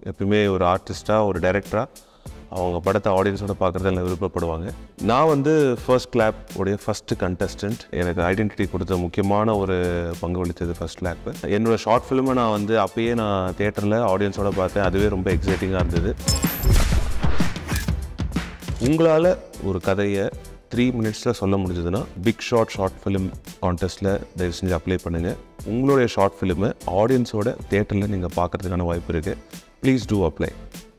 எப்பயுமே ஒரு ஆர்டிஸ்ட்டாக ஒரு டைரக்டராக அவங்க படத்தை ஆடியன்ஸோட பார்க்குறதுல விருப்பப்படுவாங்க நான் வந்து ஃபர்ஸ்ட் கிளாப் உடைய ஃபஸ்ட்டு கண்டஸ்டன்ட் எனக்கு ஐடென்டிட்டி கொடுத்த முக்கியமான ஒரு பங்கு வகித்தது ஃபர்ஸ்ட் கிளாப் என்னோட ஷார்ட் ஃபிலிமை நான் வந்து அப்பயே நான் தேட்டரில் ஆடியன்ஸோட பார்த்தேன் அதுவே ரொம்ப எக்ஸைட்டிங்காக இருந்தது உங்களால் ஒரு கதையை த்ரீ மினிட்ஸில் சொல்ல முடிஞ்சதுன்னா பிக் ஷார்ட் ஷார்ட் ஃபிலிம் கான்டெஸ்ட்டில் தயவு செஞ்சு அப்ளை பண்ணுங்கள் உங்களுடைய ஷார்ட் ஃபிலிமை ஆடியன்ஸோட தேட்டரில் நீங்கள் பார்க்குறதுக்கான வாய்ப்பு இருக்குது ப்ளீஸ் டூ அப்ளை